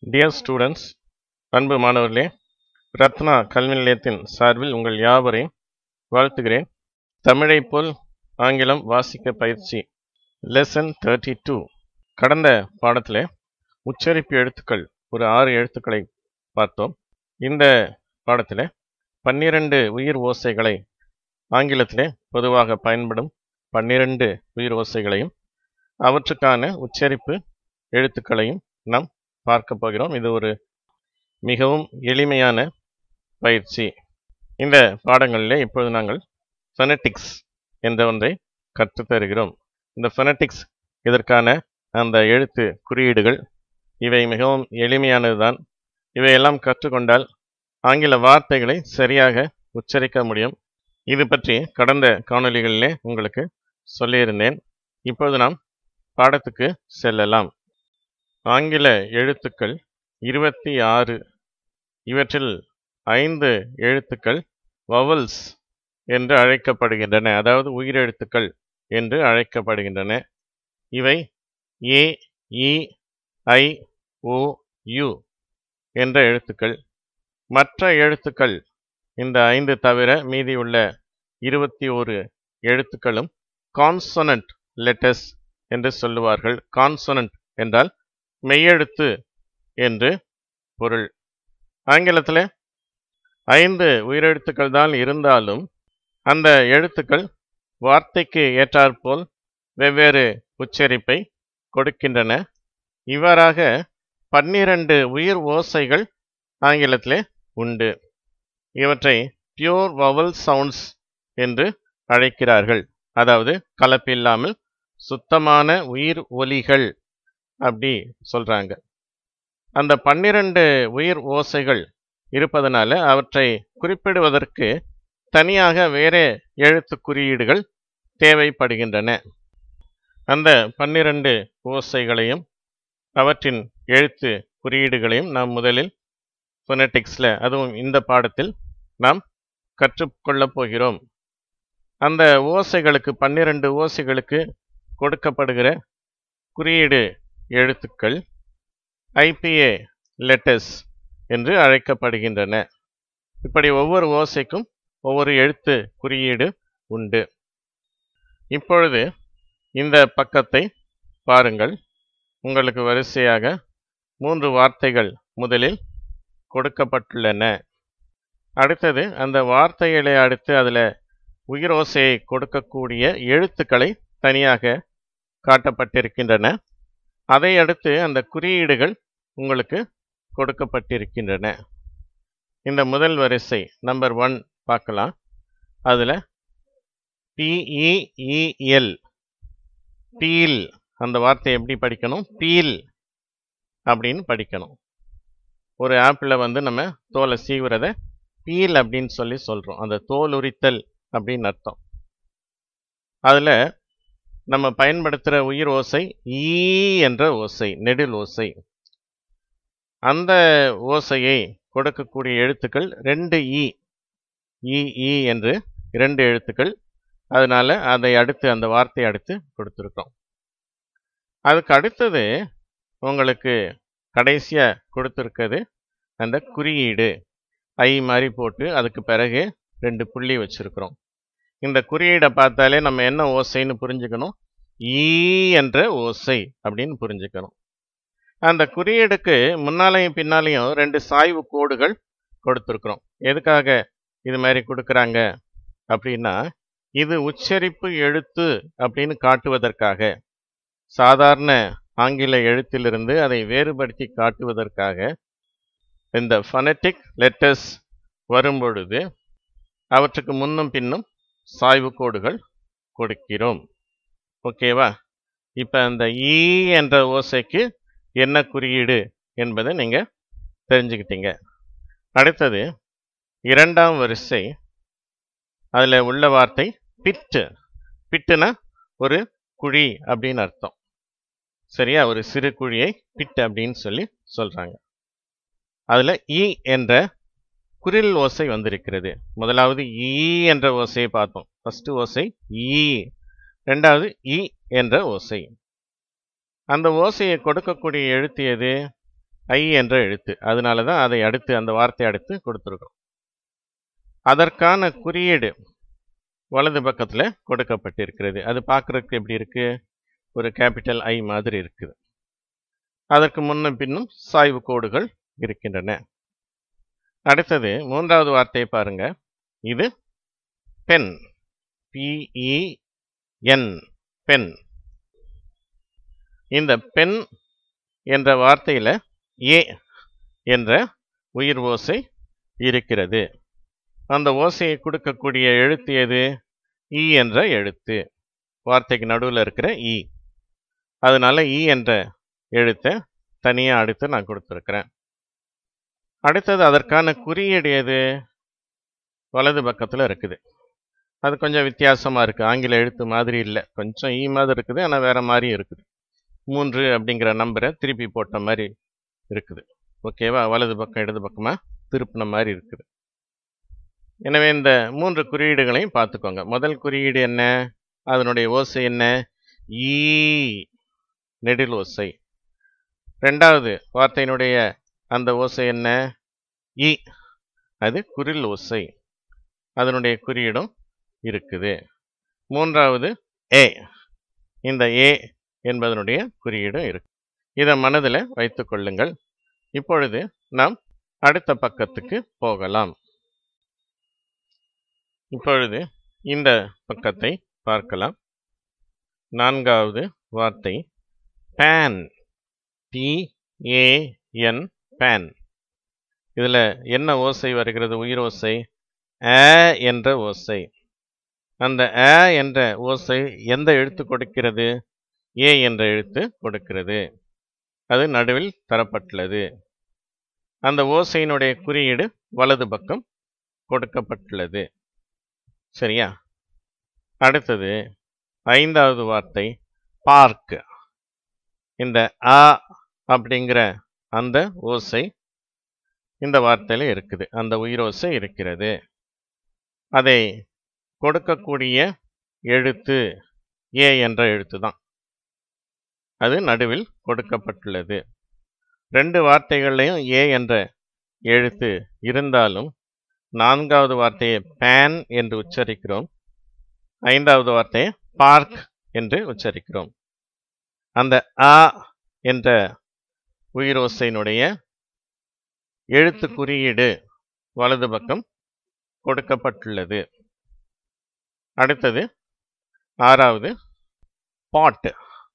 dear students அன்பு மாணவர்களே ரத்னா கல்வி நிலையத்தின் சார்பில் உங்கள் யாவரையும் வாழ்த்துகிறேன் தமிழைப் போல் ஆங்கிலம் வாசிக்க பயிற்சி லெசன் தேர்ட்டி டூ கடந்த பாடத்தில் உச்சரிப்பு எழுத்துக்கள் ஒரு ஆறு எழுத்துக்களை பார்த்தோம் இந்த பாடத்தில் பன்னிரண்டு உயிர் ஓசைகளை ஆங்கிலத்திலே பொதுவாக பயன்படும் பன்னிரண்டு உயிர் ஓசைகளையும் அவற்றுக்கான உச்சரிப்பு எழுத்துக்களையும் நாம் பார்க்க போகிறோம் இது ஒரு மிகவும் எளிமையான பயிற்சி இந்த பாடங்களிலே இப்பொழுது நாங்கள் ஃபெனட்டிக்ஸ் என்ற ஒன்றை கற்றுத் தருகிறோம் இந்த ஃபெனட்டிக்ஸ் இதற்கான அந்த எழுத்து குறியீடுகள் இவை மிகவும் எளிமையானதுதான் இவையெல்லாம் கற்றுக்கொண்டால் ஆங்கில வார்த்தைகளை சரியாக உச்சரிக்க முடியும் இது பற்றி கடந்த காணொளிகளிலே உங்களுக்கு சொல்லியிருந்தேன் இப்பொழுது நாம் பாடத்துக்கு செல்லலாம் ஆங்கில எழுத்துக்கள் இருபத்தி ஆறு இவற்றில் ஐந்து எழுத்துக்கள் வவல்ஸ் என்று அழைக்கப்படுகின்றன அதாவது உயிரெழுத்துக்கள் என்று அழைக்கப்படுகின்றன இவை ஏ இ ஐ ஓ யு என்ற எழுத்துக்கள் மற்ற எழுத்துக்கள் இந்த ஐந்து தவிர மீதியுள்ள இருபத்தி ஒரு எழுத்துக்களும் கான்சனன்ட் லெட்டர்ஸ் என்று சொல்லுவார்கள் கான்சனன்ட் என்றால் மெய்யெழுத்து என்று பொருள் ஆங்கிலத்தில் ஐந்து உயிரெழுத்துக்கள் தான் இருந்தாலும் அந்த எழுத்துக்கள் வார்த்தைக்கு ஏற்றாற்போல் வெவ்வேறு உச்சரிப்பை கொடுக்கின்றன இவ்வாறாக பன்னிரண்டு உயிர் ஓசைகள் ஆங்கிலத்திலே உண்டு இவற்றை பியோர் வவல் சவுண்ட்ஸ் என்று அழைக்கிறார்கள் அதாவது கலப்பில்லாமல் சுத்தமான உயிர் ஒலிகள் அப்படி சொல்றாங்க அந்த பன்னிரண்டு உயிர் ஓசைகள் இருப்பதனால அவற்றை குறிப்பிடுவதற்கு தனியாக வேறே எழுத்து குறியீடுகள் தேவைப்படுகின்றன அந்த பன்னிரண்டு ஓசைகளையும் அவற்றின் எழுத்து குறியீடுகளையும் நாம் முதலில் ஃபொனட்டிக்ஸில் அதுவும் இந்த பாடத்தில் நாம் கற்றுக்கொள்ளப் போகிறோம் அந்த ஓசைகளுக்கு பன்னிரண்டு ஓசைகளுக்கு கொடுக்கப்படுகிற குறியீடு எழுத்துக்கள் ஐபிஏ லெட்டர்ஸ் என்று அழைக்கப்படுகின்றன இப்படி ஒவ்வொரு ஓசைக்கும் ஒவ்வொரு எழுத்து குறியீடு உண்டு இப்பொழுது இந்த பக்கத்தை பாருங்கள் உங்களுக்கு வரிசையாக மூன்று வார்த்தைகள் முதலில் கொடுக்கப்பட்டுள்ளன அடுத்தது அந்த வார்த்தைகளை அடுத்து அதில் உயிரோசையை கொடுக்கக்கூடிய எழுத்துக்களை தனியாக காட்டப்பட்டிருக்கின்றன அதை அடுத்து அந்த குறியீடுகள் உங்களுக்கு கொடுக்கப்பட்டிருக்கின்றன இந்த முதல் வரிசை நம்பர் ஒன் பார்க்கலாம் அதில் பிஇஇஎல் பீல் அந்த வார்த்தை எப்படி படிக்கணும் பீல் அப்படின்னு படிக்கணும் ஒரு ஆப்பிளை வந்து நம்ம தோலை சீவுறத பீல் அப்படின்னு சொல்லி சொல்கிறோம் அந்த தோல் உரித்தல் அப்படின்னு அர்த்தம் அதில் நம்ம பயன்படுத்துகிற உயிர் ஓசை ஈ என்ற ஓசை நெடில் ஓசை அந்த ஓசையை கொடுக்கக்கூடிய எழுத்துக்கள் ரெண்டு இ இ இ என்று இரண்டு எழுத்துக்கள் அதனால அதை அடுத்து அந்த வார்த்தையை அடுத்து கொடுத்துருக்கோம் அதுக்கு அடுத்தது உங்களுக்கு கடைசியாக கொடுத்துருக்கிறது அந்த குறியீடு ஐ மாதிரி போட்டு அதுக்கு பிறகு ரெண்டு புள்ளி வச்சுருக்குறோம் இந்த குறியீடை பார்த்தாலே நம்ம என்ன ஓசைன்னு புரிஞ்சுக்கணும் ஈ என்ற ஓசை அப்படின்னு புரிஞ்சுக்கணும் அந்த குறியீடுக்கு முன்னாலையும் பின்னாலையும் ரெண்டு சாய்வு கோடுகள் கொடுத்துருக்குறோம் எதுக்காக இது மாதிரி கொடுக்குறாங்க அப்படின்னா இது உச்சரிப்பு எழுத்து அப்படின்னு காட்டுவதற்காக சாதாரண ஆங்கில எழுத்திலிருந்து அதை வேறுபடுத்தி காட்டுவதற்காக இந்த ஃபனட்டிக் லெட்டர்ஸ் வரும்பொழுது அவற்றுக்கு முன்னும் பின்னும் சாய்வு கோடுகள் கொடுக்கிறோம் ஓகேவா இப்போ அந்த ஈ என்ற ஓசைக்கு என்ன குறியீடு என்பதை நீங்கள் தெரிஞ்சுக்கிட்டீங்க அடுத்தது இரண்டாம் வரிசை அதில் உள்ள வார்த்தை பிட்டு பிட்டுனா ஒரு குழி அப்படின்னு அர்த்தம் சரியா ஒரு சிறு குழியை பிட் அப்படின்னு சொல்லி சொல்கிறாங்க அதில் இ என்ற குரில் ஓசை வந்திருக்கிறது முதலாவது ஈ என்ற ஓசையை பார்த்தோம் ஃபர்ஸ்ட் ஓசை ஈ ரெண்டாவது இ என்ற ஓசை அந்த ஓசையை கொடுக்கக்கூடிய எழுத்து எது ஐ என்ற எழுத்து அதனால தான் அதை அடுத்து அந்த வார்த்தை அடுத்து கொடுத்துருக்கோம் அதற்கான குறியீடு வலது பக்கத்தில் கொடுக்கப்பட்டிருக்கிறது அது பார்க்குறதுக்கு எப்படி இருக்கு ஒரு கேபிட்டல் ஐ மாதிரி இருக்குது அதற்கு முன்னும் பின்னும் சாய்வு கோடுகள் இருக்கின்றன அடுத்தது மூன்றாவது வார்த்தையை பாருங்க இது பென் பிஇஎன் பென் இந்த பென் என்ற வார்த்தையில் ஏ என்ற உயிர் ஓசை இருக்கிறது அந்த ஓசையை கொடுக்கக்கூடிய எழுத்து எது இ என்ற எழுத்து வார்த்தைக்கு நடுவில் இருக்கிற இ அதனால இ என்ற எழுத்தை தனியாக அடுத்து நான் கொடுத்துருக்குறேன் அடுத்தது அதற்கான குறியீடு எது வலது பக்கத்தில் இருக்குது அது கொஞ்சம் வித்தியாசமாக இருக்குது ஆங்கில எழுத்து மாதிரி இல்லை கொஞ்சம் ஈ மாதிரி இருக்குது ஆனால் வேற மாதிரி இருக்குது மூன்று அப்படிங்கிற நம்பரை திருப்பி போட்ட மாதிரி இருக்குது ஓகேவா வலது பக்கம் இடது பக்கமாக திருப்பின மாதிரி இருக்குது எனவே இந்த மூன்று குறியீடுகளையும் பார்த்துக்கோங்க முதல் குறியீடு என்ன அதனுடைய ஓசை என்ன ஈ நெடில் ஓசை ரெண்டாவது வார்த்தையினுடைய அந்த ஓசை என்ன இ அது குரில் ஓசை அதனுடைய குறியீடும் இருக்குது மூன்றாவது ஏ இந்த ஏ என்பதனுடைய குறியீடும் இருக்கு இதை மனதில் வைத்துக் கொள்ளுங்கள் இப்பொழுது நாம் அடுத்த பக்கத்துக்கு போகலாம் இப்பொழுது இந்த பக்கத்தை பார்க்கலாம் நான்காவது வார்த்தை பேன் பி ஏஎன் பேன் இதில் என்ன ஓசை வருகிறது உயிர் ஓசை அ என்ற ஓசை அந்த அ என்ற ஓசை எந்த எழுத்து கொடுக்கிறது ஏ என்ற எழுத்து கொடுக்கிறது அது நடுவில் தரப்பட்டுள்ளது அந்த ஓசையினுடைய குறியீடு வலது பக்கம் கொடுக்கப்பட்டுள்ளது சரியா அடுத்தது ஐந்தாவது வார்த்தை பார்க் இந்த அ அப்படிங்கிற அந்த ஓசை இந்த வார்த்தையில் இருக்குது அந்த உயிரோசை இருக்கிறது அதை கொடுக்கக்கூடிய எழுத்து ஏ என்ற எழுத்து தான் அது நடுவில் கொடுக்கப்பட்டுள்ளது ரெண்டு வார்த்தைகள்லையும் ஏ என்ற எழுத்து இருந்தாலும் நான்காவது வார்த்தையை பேன் என்று உச்சரிக்கிறோம் ஐந்தாவது வார்த்தையை பார்க் என்று உச்சரிக்கிறோம் அந்த அ என்ற உயிரோசையினுடைய எழுத்து குறியீடு வலது பக்கம் கொடுக்கப்பட்டுள்ளது அடுத்தது ஆறாவது பாட்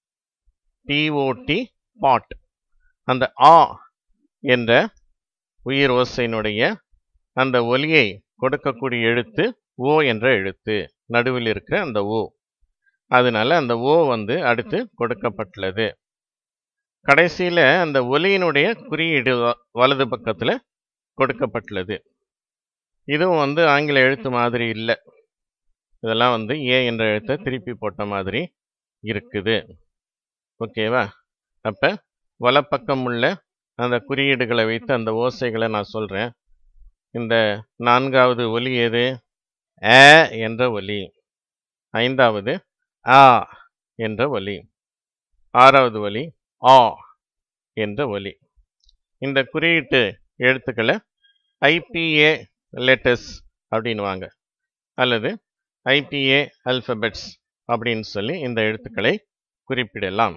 பிஓடி பாட் அந்த ஆ என்ற உயிர் ஓசையினுடைய அந்த ஒலியை கொடுக்கக்கூடிய எழுத்து ஓ என்ற எழுத்து நடுவில் இருக்கிற அந்த ஓ அதனால அந்த ஓ வந்து அடுத்து கொடுக்கப்பட்டுள்ளது கடைசியில் அந்த ஒலியினுடைய குறியீடு வ- வலது பக்கத்தில் கொடுக்கப்பட்டுள்ளது இதுவும் வந்து ஆங்கில எழுத்து மாதிரி இல்லை இதெல்லாம் வந்து ஏ என்ற எழுத்தை திருப்பி போட்ட மாதிரி இருக்குது ஓகேவா அப்போ வலப்பக்கம் உள்ள அந்த குறியீடுகளை வைத்து அந்த ஓசைகளை நான் சொல்கிறேன் இந்த நான்காவது ஒலி எது அ என்ற ஒலி ஐந்தாவது ஆ என்ற ஒலி ஆறாவது ஒலி ஆ என்ற ஒலி இந்த குறியீட்டு எழுத்துக்களை ஐபிஏ லெட்டர்ஸ் அப்படின்வாங்க அல்லது ஐபிஏ அல்பபெட்ஸ் அப்படின்னு சொல்லி இந்த எழுத்துக்களை குறிப்பிடலாம்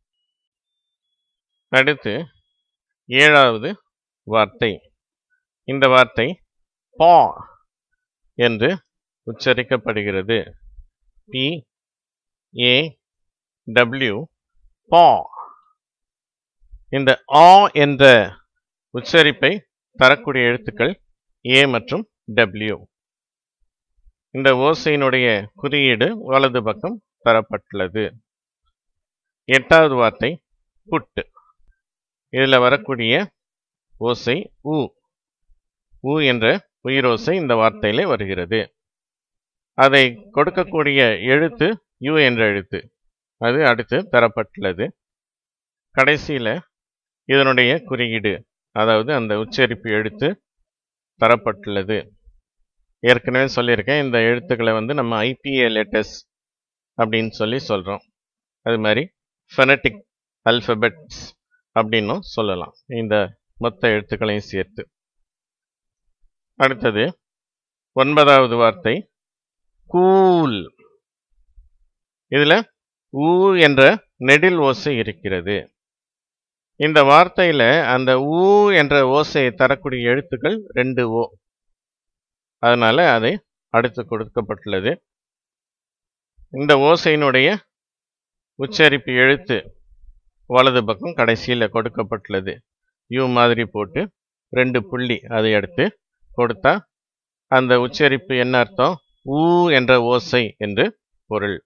அடுத்து ஏழாவது வார்த்தை இந்த வார்த்தை பா என்று உச்சரிக்கப்படுகிறது பி ஏ டபிள்யூ பா இந்த ஆ என்ற உச்சரிப்பை தரக்கூடிய எழுத்துக்கள் ஏ மற்றும் டபிள்யூ இந்த ஓசையினுடைய குறியீடு வலது பக்கம் தரப்பட்டுள்ளது எட்டாவது வார்த்தை புட்டு இதில் வரக்கூடிய ஓசை உ உ என்ற உயிரோசை இந்த வார்த்தையிலே வருகிறது அதை கொடுக்கக்கூடிய எழுத்து யு என்ற எழுத்து அது அடுத்து தரப்பட்டுள்ளது கடைசியில் இதனுடைய குறியீடு அதாவது அந்த உச்சரிப்பு எழுத்து தரப்பட்டுள்ளது ஏற்கனவே சொல்லியிருக்கேன் இந்த எழுத்துக்களை வந்து நம்ம ஐபிஏ லெட்டர்ஸ் அப்படின்னு சொல்லி சொல்கிறோம் அது மாதிரி ஃபெனட்டிக் அல்பபெட்ஸ் அப்படின்னும் சொல்லலாம் இந்த மொத்த எழுத்துக்களையும் சேர்த்து அடுத்தது ஒன்பதாவது வார்த்தை கூல் இதில் ஊ என்ற நெடில் ஓசை இருக்கிறது இந்த வார்த்தையில் அந்த ஊ என்ற ஓசையை தரக்கூடிய எழுத்துக்கள் ரெண்டு ஓ அதனால அதை அடுத்து கொடுக்கப்பட்டுள்ளது இந்த ஓசையினுடைய உச்சரிப்பு எழுத்து வலது பக்கம் கடைசியில் கொடுக்கப்பட்டுள்ளது யூ மாதிரி போட்டு ரெண்டு புள்ளி அதை எடுத்து கொடுத்தா அந்த உச்சரிப்பு என்ன அர்த்தம் ஊ என்ற ஓசை என்று பொருள்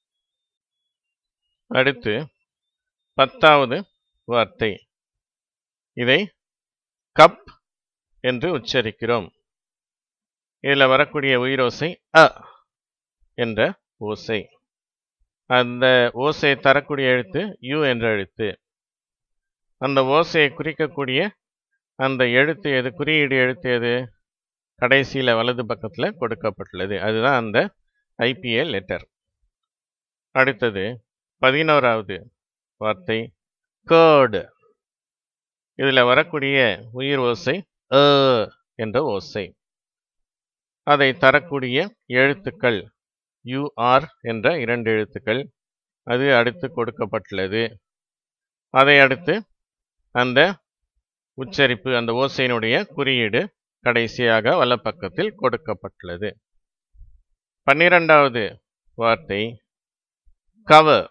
அடுத்து பத்தாவது வார்த்தை இதை கப் என்று உச்சரிக்கிறோம் இதில் வரக்கூடிய உயிரோசை அ என்ற ஓசை அந்த ஓசையை தரக்கூடிய எழுத்து யூ என்ற எழுத்து அந்த ஓசையை குறிக்கக்கூடிய அந்த எழுத்து எது குறியீடு எழுத்து எது கடைசியில் வலது பக்கத்தில் கொடுக்கப்பட்டுள்ளது அதுதான் அந்த ஐபிஏ லெட்டர் அடுத்தது பதினோராவது வார்த்தை கேர்டு இதில் வரக்கூடிய உயிர் ஓசை அ என்ற ஓசை அதை தரக்கூடிய எழுத்துக்கள் யூஆர் என்ற இரண்டு எழுத்துக்கள் அது அடுத்து கொடுக்கப்பட்டுள்ளது அதை அடுத்து அந்த உச்சரிப்பு அந்த ஓசையினுடைய குறியீடு கடைசியாக வலப்பக்கத்தில் கொடுக்கப்பட்டுள்ளது பன்னிரெண்டாவது வார்த்தை கவர்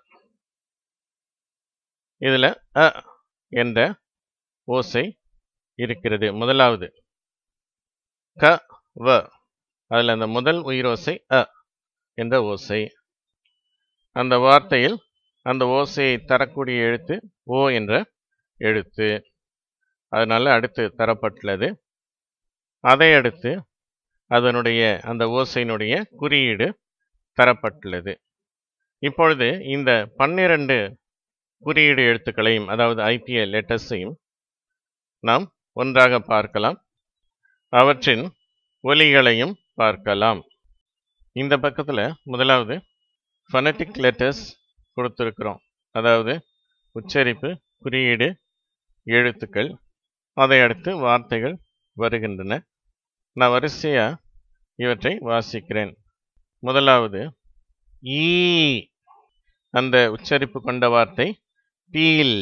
இதில் அ என்ற ஓசை இருக்கிறது முதலாவது க வ அதில் அந்த முதல் உயிரோசை அ என்ற ஓசை அந்த வார்த்தையில் அந்த ஓசையை தரக்கூடிய எழுத்து ஓ என்ற எழுத்து அதனால் அடுத்து தரப்பட்டுள்ளது அதை அடுத்து அதனுடைய அந்த ஓசையினுடைய குறியீடு தரப்பட்டுள்ளது இப்பொழுது இந்த பன்னிரண்டு குறியீடு எழுத்துக்களையும் அதாவது ஐபிஏ லெட்டர்ஸையும் நாம் ஒன்றாக பார்க்கலாம் அவற்றின் ஒலிகளையும் பார்க்கலாம் இந்த பக்கத்தில் முதலாவது ஃபனட்டிக் லெட்டர்ஸ் கொடுத்துருக்குறோம் அதாவது உச்சரிப்பு குறியீடு எழுத்துக்கள் அதை அடுத்து வார்த்தைகள் வருகின்றன நான் வரிசையாக இவற்றை வாசிக்கிறேன் முதலாவது ஈ அந்த உச்சரிப்பு கொண்ட வார்த்தை peel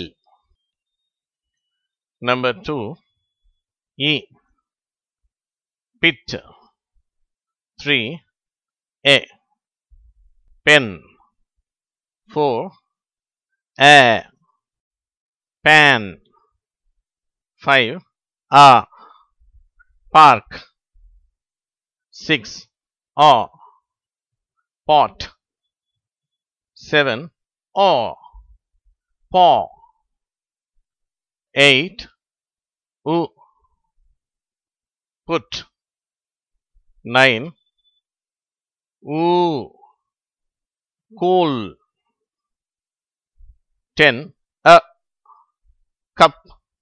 number two E bit three A pen four A pan five a park six a pot seven o paw eight u put nine oo cool ten a cup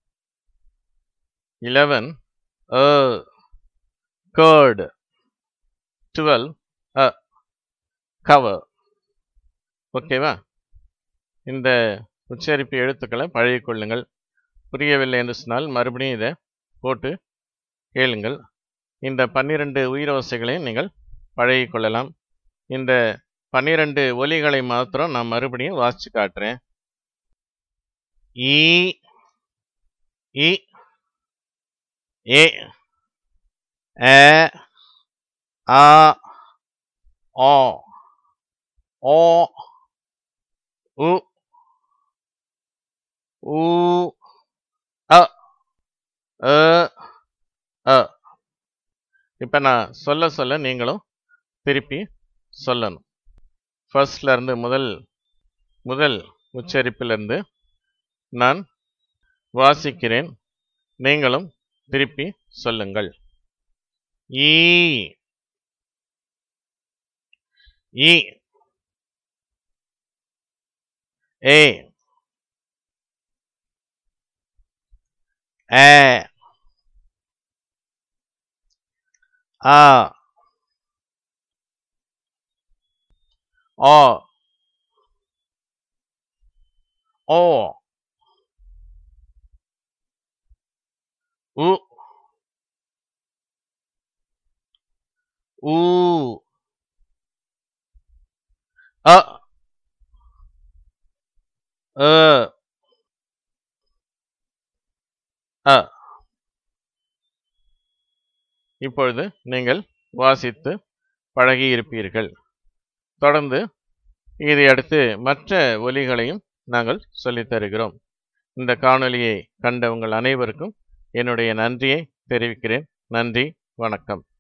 11 a curd 12 a cover ஓகேவா இந்த உச்சரிப்பு எழுத்துக்களை பழகிக்கொள்ளுங்கள் புரியவில்லை என்று சொன்னால் மறுபடியும் இதை போட்டு கேளுங்கள் இந்த பன்னிரண்டு உயிரோசைகளையும் நீங்கள் பழகிக்கொள்ளலாம் இந்த பன்னிரண்டு ஒலிகளை மாத்திரம் நான் மறுபடியும் வாசித்து காட்டுறேன் ஈ இ ஏ ஏ ஆ ஆ ஓ உ ஊ அ அ அ இப்போ நான் சொல்ல சொல்ல நீங்களும் திருப்பி சொல்லணும் ஃபர்ஸ்ட்ல இருந்து முதல் முதல் உச்சரிப்பிலிருந்து நான் வாசிக்கிறேன் நீங்களும் திருப்பி சொல்லுங்கள் ஈ இ ஏ ஏ ஆ ஓ ஓ உ ஊ அ அ அ இப்பொழுது நீங்கள் வாசித்து பழகியிருப்பீர்கள் தொடர்ந்து இதை அடுத்து மற்ற ஒலிகளையும் நாங்கள் சொல்லித் தருகிறோம் இந்த காணொளியை கண்ட உங்கள் அனைவருக்கும் என்னுடைய நன்றியை தெரிவிக்கிறேன் நன்றி வணக்கம்